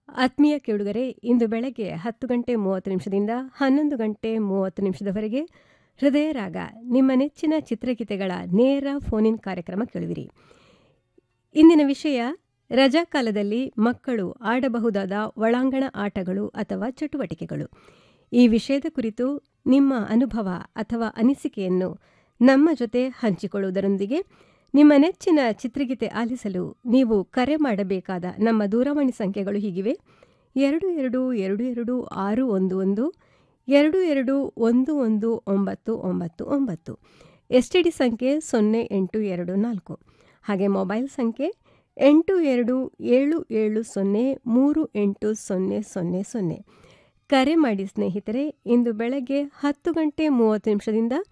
ಆತ್ಮೀಯ ಕೇಳುಗರೆ ಇಂದು ಬೆಳಗ್ಗೆ ಹತ್ತು ಗಂಟೆ ಮೂವತ್ತು ನಿಮಿಷದಿಂದ ಹನ್ನೊಂದು ಗಂಟೆ ಮೂವತ್ತು ನಿಮಿಷದವರೆಗೆ ಹೃದಯ ರಾಗ ನಿಮ್ಮ ನೆಚ್ಚಿನ ಚಿತ್ರಗೀತೆಗಳ ನೇರ ಫೋನ್ ಕಾರ್ಯಕ್ರಮ ಕೇಳುವಿರಿ ಇಂದಿನ ವಿಷಯ ರಜಾಕಾಲದಲ್ಲಿ ಮಕ್ಕಳು ಆಡಬಹುದಾದ ಒಳಾಂಗಣ ಆಟಗಳು ಅಥವಾ ಚಟುವಟಿಕೆಗಳು ಈ ವಿಷಯದ ಕುರಿತು ನಿಮ್ಮ ಅನುಭವ ಅಥವಾ ಅನಿಸಿಕೆಯನ್ನು ನಮ್ಮ ಜೊತೆ ಹಂಚಿಕೊಳ್ಳುವುದರೊಂದಿಗೆ ನಿಮ್ಮ ನೆಚ್ಚಿನ ಚಿತ್ರಗೀತೆ ಆಲಿಸಲು ನೀವು ಕರೆ ಮಾಡಬೇಕಾದ ನಮ್ಮ ದೂರವಾಣಿ ಸಂಖ್ಯೆಗಳು ಹೀಗಿವೆ ಎರಡು ಎರಡು ಎರಡು ಎರಡು ಆರು ಒಂದು ಒಂದು ಎರಡು ಎರಡು ಒಂದು ಒಂದು ಒಂಬತ್ತು ಒಂಬತ್ತು ಒಂಬತ್ತು ಎಸ್ ಟಿ ಡಿ ಸಂಖ್ಯೆ ಸೊನ್ನೆ ಎಂಟು ಎರಡು ನಾಲ್ಕು ಹಾಗೆ ಮೊಬೈಲ್ ಸಂಖ್ಯೆ ಎಂಟು ಎರಡು ಏಳು ಏಳು ಸೊನ್ನೆ ಮೂರು ಎಂಟು ಸೊನ್ನೆ ಸೊನ್ನೆ ಸೊನ್ನೆ ಕರೆ ಮಾಡಿ ಸ್ನೇಹಿತರೆ ಇಂದು ಬೆಳಗ್ಗೆ ಹತ್ತು ಗಂಟೆ ಮೂವತ್ತು ನಿಮಿಷದಿಂದ